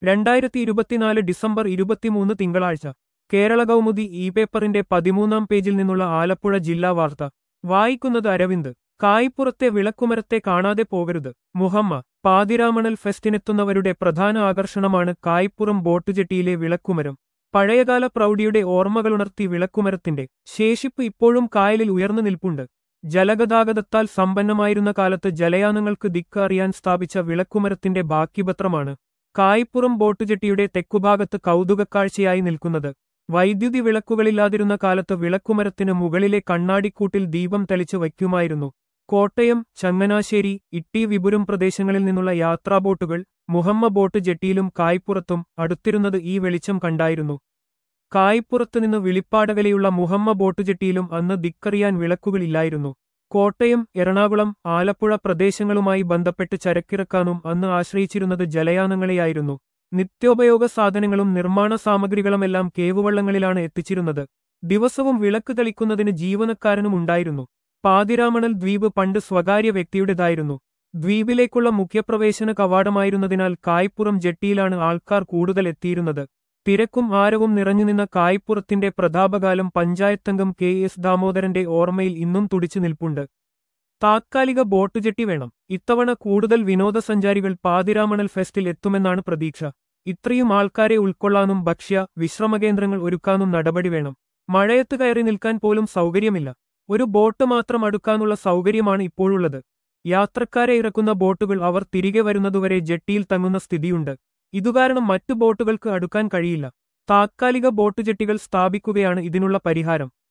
രണ്ടായിരത്തി ഇരുപത്തിനാല് ഡിസംബർ ഇരുപത്തിമൂന്ന് തിങ്കളാഴ്ച കേരള കൗമുദി ഇ പേപ്പറിന്റെ പതിമൂന്നാം പേജിൽ നിന്നുള്ള ആലപ്പുഴ ജില്ലാ വാർത്ത വായിക്കുന്നത് അരവിന്ദ് കായ്പുറത്തെ വിളക്കുമരത്തെ കാണാതെ പോകരുത് മുഹമ്മ പാതിരാമണൽ ഫെസ്റ്റിനെത്തുന്നവരുടെ പ്രധാന ആകർഷണമാണ് കായ്പുറം ബോട്ടുജെട്ടിയിലെ വിളക്കുമരം പഴയകാല പ്രൗഢിയുടെ ഓർമ്മകളുണർത്തി വിളക്കുമരത്തിന്റെ ശേഷിപ്പ് ഇപ്പോഴും കായലിൽ ഉയർന്നു നിൽപ്പുണ്ട് ജലഗതാഗതത്താൽ സമ്പന്നമായിരുന്ന കാലത്ത് ജലയാനങ്ങൾക്ക് ദിക്ക് അറിയാൻ സ്ഥാപിച്ച വിളക്കുമരത്തിന്റെ ബാക്കിപത്രമാണ് കായ്പുറം ബോട്ടുജെട്ടിയുടെ തെക്കുഭാഗത്ത് കൗതുകക്കാഴ്ചയായി നിൽക്കുന്നത് വൈദ്യുതി വിളക്കുകളില്ലാതിരുന്ന കാലത്ത് വിളക്കുമരത്തിന് മുകളിലെ കണ്ണാടിക്കൂട്ടിൽ ദീപം തെളിച്ചു വയ്ക്കുമായിരുന്നു കോട്ടയം ചങ്ങനാശ്ശേരി ഇട്ടി വിപുരം പ്രദേശങ്ങളിൽ നിന്നുള്ള യാത്രാബോട്ടുകൾ മുഹമ്മ ബോട്ട് ജെട്ടിയിലും കായ്പുറത്തും അടുത്തിരുന്നത് ഈ വെളിച്ചം കണ്ടായിരുന്നു കായ്പുറത്തുനിന്ന് വിളിപ്പാടകലെയുള്ള മുഹമ്മ ബോട്ട് ജെട്ടിയിലും അന്ന് ദിക്കറിയാൻ വിളക്കുകളില്ലായിരുന്നു കോട്ടയം എറണാകുളം ആലപ്പുഴ പ്രദേശങ്ങളുമായി ബന്ധപ്പെട്ട് ചരക്കിറക്കാനും അന്ന് ആശ്രയിച്ചിരുന്നത് ജലയാനങ്ങളെയായിരുന്നു നിത്യോപയോഗ സാധനങ്ങളും നിർമ്മാണ സാമഗ്രികളുമെല്ലാം കേവുവള്ളങ്ങളിലാണ് എത്തിച്ചിരുന്നത് ദിവസവും വിളക്ക് തെളിക്കുന്നതിന് ജീവനക്കാരനും ഉണ്ടായിരുന്നു പാതിരാമണൽ ദ്വീപ് പണ്ട് സ്വകാര്യ വ്യക്തിയുടേതായിരുന്നു ദ്വീപിലേക്കുള്ള മുഖ്യപ്രവേശന കവാടമായിരുന്നതിനാൽ കായ്പുറം ജെട്ടിയിലാണ് ആൾക്കാർ കൂടുതൽ എത്തിയിരുന്നത് തിരക്കും ആരവും നിറഞ്ഞുനിന്ന കായ്പുറത്തിന്റെ പ്രതാപകാലം പഞ്ചായത്തംഗം കെ എസ് ദാമോദരന്റെ ഓർമ്മയിൽ ഇന്നും തുടിച്ചു നിൽപ്പുണ്ട് താത്കാലിക ബോട്ട് ജെട്ടി വേണം ഇത്തവണ കൂടുതൽ വിനോദസഞ്ചാരികൾ പാതിരാമണൽ ഫെസ്റ്റിൽ എത്തുമെന്നാണ് പ്രതീക്ഷ ഇത്രയും ആൾക്കാരെ ഉൾക്കൊള്ളാനും ഭക്ഷ്യ വിശ്രമകേന്ദ്രങ്ങൾ ഒരുക്കാനും നടപടി വേണം മഴയത്ത് കയറി നിൽക്കാൻ പോലും സൗകര്യമില്ല ഒരു ബോട്ട് മാത്രം അടുക്കാനുള്ള സൗകര്യമാണ് ഇപ്പോഴുള്ളത് യാത്രക്കാരെ ഇറക്കുന്ന ബോട്ടുകൾ അവർ തിരികെ വരുന്നതുവരെ ജെട്ടിയിൽ തങ്ങുന്ന സ്ഥിതിയുണ്ട് ഇതുകാരണം മറ്റു ബോട്ടുകൾക്ക് അടുക്കാൻ കഴിയില്ല താത്കാലിക ബോട്ട് ജെട്ടികൾ സ്ഥാപിക്കുകയാണ് ഇതിനുള്ള പരിഹാരം